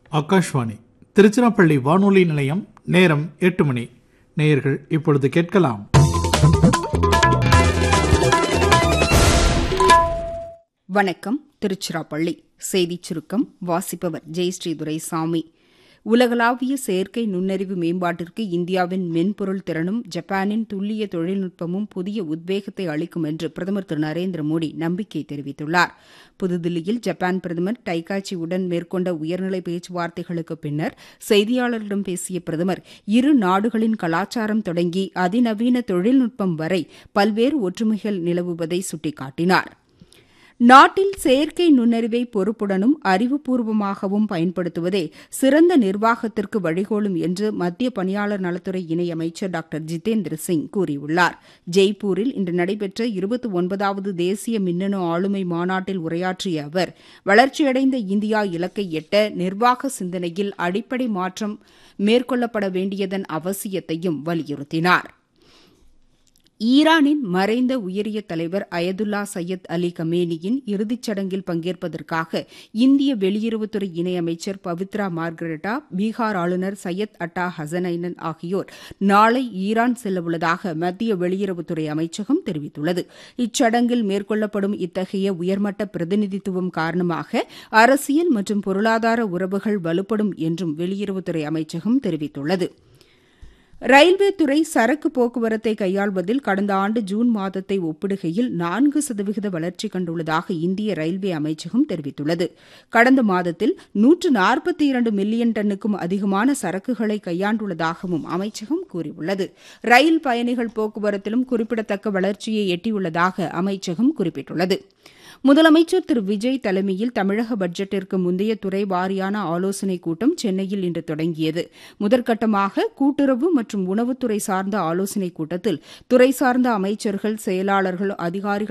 ஆகாஷ்வாணி திருச்சிராப்பள்ளி வானொலி நிலையம் நேரம் எட்டு மணி நேயர்கள் இப்பொழுது கேட்கலாம் வணக்கம் திருச்சிராப்பள்ளி செய்திச் சுருக்கம் வாசிப்பவர் ஜெயஸ்ரீ துரைசாமி உலகளாவிய செயற்கை நுண்ணறிவு மேம்பாட்டிற்கு இந்தியாவின் மென்பொருள் திறனும் ஜப்பானின் துல்லிய தொழில்நுட்பமும் புதிய உத்வேகத்தை அளிக்கும் என்று பிரதமர் திரு நரேந்திர மோடி நம்பிக்கை தெரிவித்துள்ளார் புதுதில்லியில் ஜப்பான் பிரதமர் டைகாச்சி உடன் மேற்கொண்ட உயர்நிலை பேச்சுவார்த்தைகளுக்கு பின்னர் செய்தியாளர்களிடம் பேசிய பிரதமர் இரு நாடுகளின் கலாச்சாரம் தொடங்கி அதிநவீன தொழில்நுட்பம் வரை பல்வேறு ஒற்றுமைகள் நிலவுவதை சுட்டிக்காட்டினார் நாட்டில் செயற்கை நுண்ணறிவை பொறுப்புடனும் அறிவுபூர்வமாகவும் பயன்படுத்துவதே சிறந்த நிர்வாகத்திற்கு வழிகோலும் என்று மத்திய பணியாளர் நலத்துறை இணையமைச்சர் டாக்டர் ஜிதேந்திர சிங் கூறியுள்ளார் ஜெய்ப்பூரில் இன்று நடைபெற்ற இருபத்தி ஒன்பதாவது தேசிய மின்னணு ஆளுமை மாநாட்டில் உரையாற்றிய அவர் வளர்ச்சியடைந்த இந்தியா இலக்கை எட்ட நிர்வாக சிந்தனையில் அடிப்படை மாற்றம் மேற்கொள்ளப்பட வேண்டியதன் அவசியத்தையும் வலியுறுத்தினார் ஈரானின் மறைந்த உயரிய தலைவர் அயதுல்லா சையத் அலி கமேனியின் இறுதிச் சடங்கில் பங்கேற்பதற்காக இந்திய வெளியுறவுத்துறை இணையமைச்சர் பவித்ரா மார்கரெட்டா பீகார் ஆளுநர் சையத் அட்டா ஹசனைனன் ஆகியோர் நாளை ஈரான் செல்லவுள்ளதாக மத்திய வெளியுறவுத்துறை அமைச்சகம் தெரிவித்துள்ளது இச்சடங்கில் மேற்கொள்ளப்படும் இத்தகைய உயர்மட்ட பிரதிநிதித்துவம் காரணமாக அரசியல் மற்றும் பொருளாதார உறவுகள் வலுப்படும் என்றும் வெளியுறவுத்துறை அமைச்சகம் தெரிவித்துள்ளது ரயில்வே துறை சரக்கு போக்குவரத்தை கையாள்வதில் கடந்த ஆண்டு ஜூன் மாதத்தை ஒப்பிடுகையில் நான்கு சதவிகித வளர்ச்சி கண்டுள்ளதாக இந்திய ரயில்வே அமைச்சகம் தெரிவித்துள்ளது கடந்த மாதத்தில் நூற்று நாற்பத்தி இரண்டு மில்லியன் டன்னுக்கும் அதிகமான சரக்குகளை கையாண்டுள்ளதாகவும் அமைச்சகம் கூறியுள்ளது ரயில் பயணிகள் போக்குவரத்திலும் குறிப்பிடத்தக்க வளர்ச்சியை எட்டியுள்ளதாக அமைச்சகம் குறிப்பிட்டுள்ளது முதலமைச்சர் திரு விஜய் தலைமையில் தமிழக பட்ஜெட்டிற்கு முந்தைய துறை வாரியான ஆலோசனைக் கூட்டம் சென்னையில் இன்று தொடங்கியது முதற்கட்டமாக கூட்டுறவு மற்றும் உணவுத்துறை சார்ந்த ஆலோசனைக் கூட்டத்தில் துறை சார்ந்த அமைச்சர்கள் செயலாளர்கள் அதிகாரிகள்